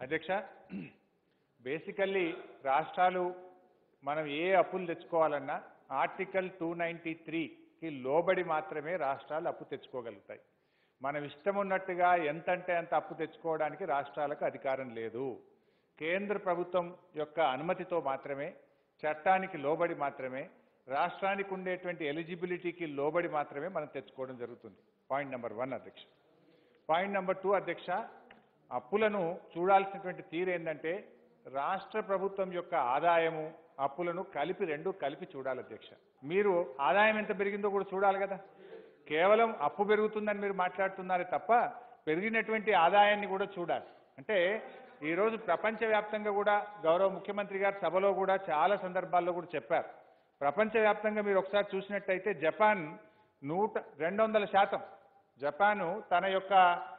అధ్యక్ష బేసికల్లీ రాష్ట్రాలు మనం ఏ అప్పులు తెచ్చుకోవాలన్నా ఆర్టికల్ టూ నైంటీ త్రీకి లోబడి మాత్రమే రాష్ట్రాలు అప్పు తెచ్చుకోగలుగుతాయి మనం ఇష్టం ఉన్నట్టుగా ఎంతంటే అంత అప్పు తెచ్చుకోవడానికి రాష్ట్రాలకు అధికారం లేదు కేంద్ర ప్రభుత్వం యొక్క అనుమతితో మాత్రమే చట్టానికి లోబడి మాత్రమే రాష్ట్రానికి ఉండేటువంటి ఎలిజిబిలిటీకి లోబడి మాత్రమే మనం తెచ్చుకోవడం జరుగుతుంది పాయింట్ నెంబర్ వన్ అధ్యక్ష పాయింట్ నెంబర్ టూ అధ్యక్ష అప్పులను చూడాల్సినటువంటి తీరు ఏంటంటే రాష్ట్ర ప్రభుత్వం యొక్క ఆదాయము అప్పులను కలిపి రెండు కలిపి చూడాలి అధ్యక్ష మీరు ఆదాయం ఎంత పెరిగిందో కూడా చూడాలి కదా కేవలం అప్పు పెరుగుతుందని మీరు మాట్లాడుతున్నారే తప్ప పెరిగినటువంటి ఆదాయాన్ని కూడా చూడాలి అంటే ఈరోజు ప్రపంచవ్యాప్తంగా కూడా గౌరవ ముఖ్యమంత్రి గారు సభలో కూడా చాలా సందర్భాల్లో కూడా చెప్పారు ప్రపంచవ్యాప్తంగా మీరు ఒకసారి చూసినట్టయితే జపాన్ నూట రెండు వందల శాతం జపాను తన యొక్క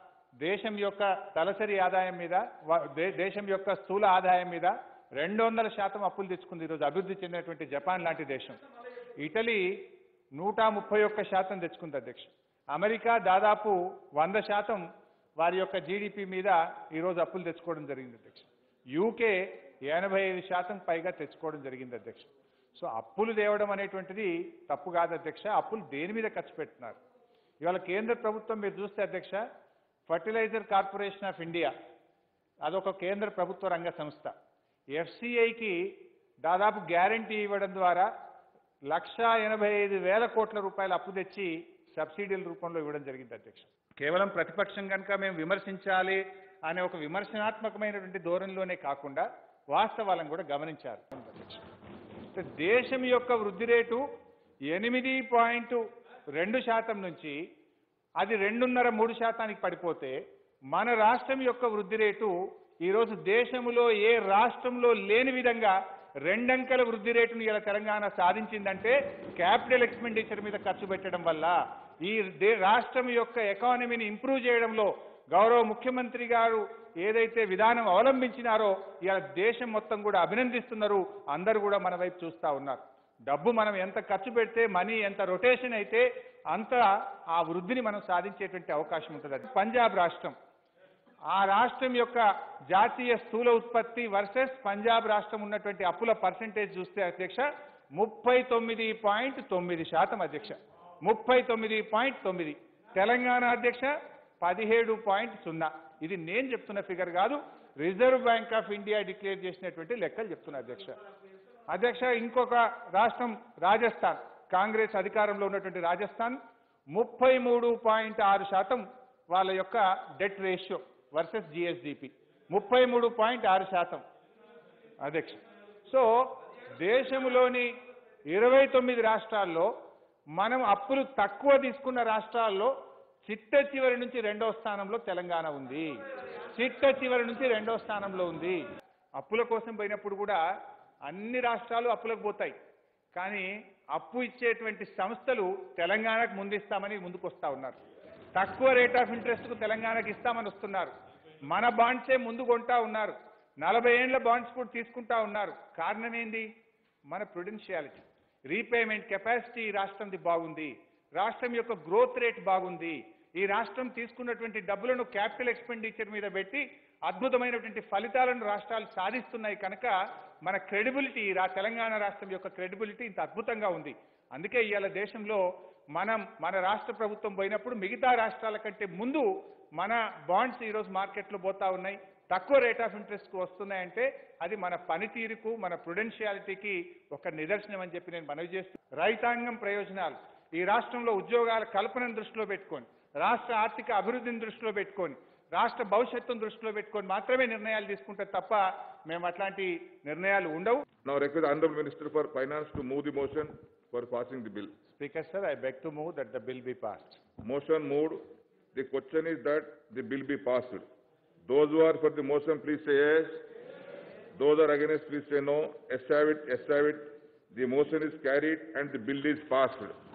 దేశం యొక్క తలసరి ఆదాయం మీద వ- దే- దేశం యొక్క స్థూల ఆదాయం మీద రెండు వందల శాతం అప్పులు తెచ్చుకుంది ఈరోజు అభివృద్ధి చెందినటువంటి జపాన్ లాంటి దేశం ఇటలీ నూట ముప్పై ఒక్క శాతం తెచ్చుకుంది అధ్యక్ష అమెరికా దాదాపు వంద శాతం వారి యొక్క జీడిపి మీద ఈరోజు అప్పులు తెచ్చుకోవడం జరిగింది అధ్యక్ష యూకే ఎనభై ఐదు శాతం పైగా తెచ్చుకోవడం జరిగింది అధ్యక్ష సో అప్పులు తేవడం అనేటువంటిది తప్పు కాదు అధ్యక్ష అప్పులు దేని మీద ఖర్చు పెడుతున్నారు ఇవాళ కేంద్ర ప్రభుత్వం మీరు చూస్తే అధ్యక్ష ఫర్టిలైజర్ కార్పొరేషన్ ఆఫ్ ఇండియా అదొక కేంద్ర ప్రభుత్వ రంగ సంస్థ ఎఫ్సిఐకి దాదాపు గ్యారంటీ ఇవ్వడం ద్వారా లక్షా ఎనభై ఐదు వేల కోట్ల రూపాయల అప్పు తెచ్చి సబ్సిడీల రూపంలో ఇవ్వడం జరిగింది అధ్యక్ష కేవలం ప్రతిపక్షం కనుక మేము విమర్శించాలి అనే ఒక విమర్శనాత్మకమైనటువంటి ధోరణిలోనే కాకుండా వాస్తవాలను కూడా గమనించారు అధ్యక్ష అంటే దేశం యొక్క వృద్ధి రేటు ఎనిమిది పాయింట్ రెండు శాతం నుంచి అది రెండున్నర మూడు శాతానికి పడిపోతే మన రాష్ట్రం యొక్క వృద్ధి రేటు ఈరోజు దేశంలో ఏ రాష్ట్రంలో లేని విధంగా రెండంకెల వృద్ధి రేటును ఇలా తెలంగాణ సాధించిందంటే క్యాపిటల్ ఎక్స్పెండిచర్ మీద ఖర్చు పెట్టడం వల్ల ఈ దే రాష్ట్రం యొక్క ఎకానమీని ఇంప్రూవ్ చేయడంలో గౌరవ ముఖ్యమంత్రి గారు ఏదైతే విధానం అవలంబించినారో ఇలా దేశం మొత్తం కూడా అభినందిస్తున్నారు అందరూ కూడా మన వైపు చూస్తా ఉన్నారు డబ్బు మనం ఎంత ఖర్చు పెడితే మనీ ఎంత రొటేషన్ అయితే అంత ఆ వృద్ధిని మనం సాధించేటువంటి అవకాశం ఉంటుంది అది పంజాబ్ రాష్ట్రం ఆ రాష్ట్రం యొక్క జాతీయ స్థూల ఉత్పత్తి వర్సెస్ పంజాబ్ రాష్ట్రం ఉన్నటువంటి అప్పుల పర్సంటేజ్ చూస్తే అధ్యక్ష ముప్పై తొమ్మిది పాయింట్ తొమ్మిది శాతం అధ్యక్ష ముప్పై తొమ్మిది పాయింట్ తొమ్మిది తెలంగాణ అధ్యక్ష పదిహేడు పాయింట్ సున్నా ఇది నేను చెప్తున్న ఫిగర్ కాదు Reserve Bank of India declare చేసినటువంటి లెక్కలు చెప్తున్నా అధ్యక్ష అధ్యక్ష ఇంకొక రాష్ట్రం రాజస్థాన్ కాంగ్రెస్ అధికారంలో ఉన్నటువంటి రాజస్థాన్ ముప్పై మూడు పాయింట్ ఆరు శాతం వాళ్ళ యొక్క డెట్ రేషియో వర్సెస్ జిఎస్డిపి ముప్పై మూడు పాయింట్ ఆరు శాతం అధ్యక్ష సో దేశంలోని ఇరవై తొమ్మిది రాష్ట్రాల్లో మనం అప్పులు తక్కువ తీసుకున్న రాష్ట్రాల్లో చిట్ట చివరి నుంచి రెండో స్థానంలో తెలంగాణ ఉంది చిట్ట చివరి నుంచి రెండో స్థానంలో ఉంది అప్పుల కోసం పోయినప్పుడు కూడా అన్ని రాష్ట్రాలు అప్పులకు పోతాయి కానీ అప్పు ఇచ్చేటువంటి సంస్థలు తెలంగాణకు ముందిస్తామని ముందుకు వస్తా ఉన్నారు తక్కువ రేట్ ఆఫ్ ఇంట్రెస్ట్ కు తెలంగాణకి ఇస్తామని వస్తున్నారు మన బాండ్సే ముందు కొంటా ఉన్నారు నలభై ఏండ్ల బాండ్స్ కూడా తీసుకుంటా ఉన్నారు కారణం ఏంది మన ప్రుడెన్షియాలిటీ రీపేమెంట్ కెపాసిటీ ఈ రాష్ట్రంది బాగుంది రాష్ట్రం యొక్క గ్రోత్ రేట్ బాగుంది ఈ రాష్ట్రం తీసుకున్నటువంటి డబ్బులను క్యాపిటల్ ఎక్స్పెండిచర్ మీద పెట్టి అద్భుతమైనటువంటి ఫలితాలను రాష్ట్రాలు సాధిస్తున్నాయి కనుక మన క్రెడిబిలిటీ రా తెలంగాణ రాష్ట్రం యొక్క క్రెడిబిలిటీ ఇంత అద్భుతంగా ఉంది అందుకే ఇవాళ దేశంలో మనం మన రాష్ట్ర ప్రభుత్వం పోయినప్పుడు మిగతా రాష్ట్రాల కంటే ముందు మన బాండ్స్ ఈరోజు మార్కెట్లో పోతా ఉన్నాయి తక్కువ రేట్ ఆఫ్ ఇంట్రెస్ట్కు వస్తున్నాయంటే అది మన పనితీరుకు మన ప్రుడెన్షియాలిటీకి ఒక నిదర్శనం అని చెప్పి నేను మనవి చేస్తూ రైతాంగం ప్రయోజనాలు ఈ రాష్ట్రంలో ఉద్యోగాల కల్పనను దృష్టిలో పెట్టుకొని రాష్ట్ర ఆర్థిక అభివృద్ధిని దృష్టిలో పెట్టుకొని రాష్ట్ర భవిష్యత్తును దృష్టిలో పెట్టుకొని మాత్రమే నిర్ణయాలు తీసుకుంటే తప్ప మేము అట్లాంటి నిర్ణయాలు ఉండవు Now request the Honorable Minister for Finance to move the motion for passing the bill. Speaker sir I beg to move that the bill be passed Motion moved. The question is that the bill be passed. Those who are for the motion, please say yes. Those are against, please say no. Yes have it, yes have it. The motion is carried and the bill is passed.